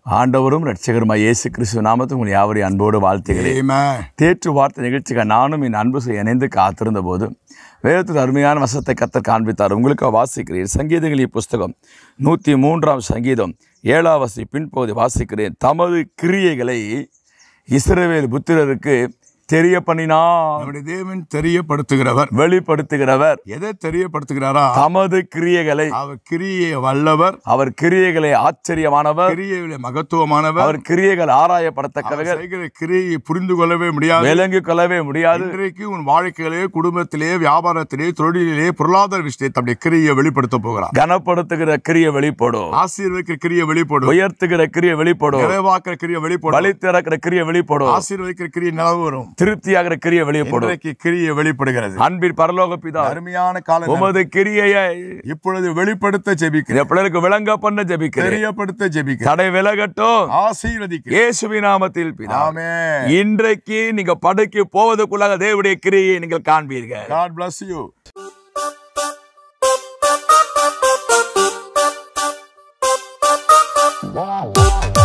ஆண்டவரும் ரட்சகருமாய் இயேசு கிறிஸ்துவ நாமத்தை உங்கள் யாவரையும் அன்போடு வாழ்த்துகிறேன் Amen. தேற்று வார்த்தை நிகழ்ச்சிக்கு நானும் என் அன்பு செய்ய இணைந்து காத்திருந்த போது வேதத்தில் அருமையான வசத்தை கத்தர் காண்பித்தார் உங்களுக்கு வாசிக்கிறேன் சங்கீதங்களின் புஸ்தகம் நூற்றி மூன்றாம் சங்கீதம் ஏழாம் வசி பின்பகுதி வாசிக்கிறேன் தமது கிரியைகளை இஸ்ரவேல் புத்திரருக்கு தெரிய பண்ணினார் நம்முடைய தேவன் தெரியப்படுத்துகிறவர் வெளிப்படுத்துகிறவர் எதை தெரியப்படுத்துகிறாரா தமது கிரியைகளை அவர் கிரியை வல்லவர் அவர் கிரியைகளை ஆச்சரியமானவர் கிரியையிலே மகத்துவமானவர் அவர் கிரியைகள் அவர் ஆராயப்படத்தக்கவைகள் செய்கிற கிரியை புரிந்து கொள்ளவே முடியாது விளங்கி கொள்ளவே முடியாது இன்றைக்கு உன் வாழ்க்கையிலே குடும்பத்திலே வியாபாரத்திலே தொழிலிலே பொருளாதார விஷயத்தை தம்முடைய கிரியை வெளிப்படுத்த போகிறார் கனப்படுத்துகிற கிரிய வெளிப்படும் ஆசீர்வதிக்கிற கிரியை வெளிப்படும் உயர்த்துகிற கிரிய வெளிப்படும் நிறைவாக்குற கிரியை வெளிப்படும் வழி திறக்கிற கிரிய வெளிப்படும் ஆசீர்வதிக்கிற கிரியை நிலவு வரும் திருப்தியாகிற கிரிய வெளிப்படும் இன்றைக்கு கிரியை வெளிப்படுகிறது அன்பின் பரலோக பிதா அருமையான காலம் உமது கிரியையை இப்பொழுது வெளிப்படுத்த ஜெபிக்கிறேன் இந்த பிள்ளைக்கு விளங்க பண்ண ஜபிக்கிறேன் தெரியப்படுத்த ஜெபிக்கிறேன் தடை விலகட்டும் ஆசீர்வதிக்கிறேன் இயேசுவின் நாமத்தில் பிதா ஆமென் இன்றைக்கு நீங்க படைக்கு போவதற்குள்ளாக தேவனுடைய கிரியை நீங்கள் காண்பீர்கள் God bless you. Wow.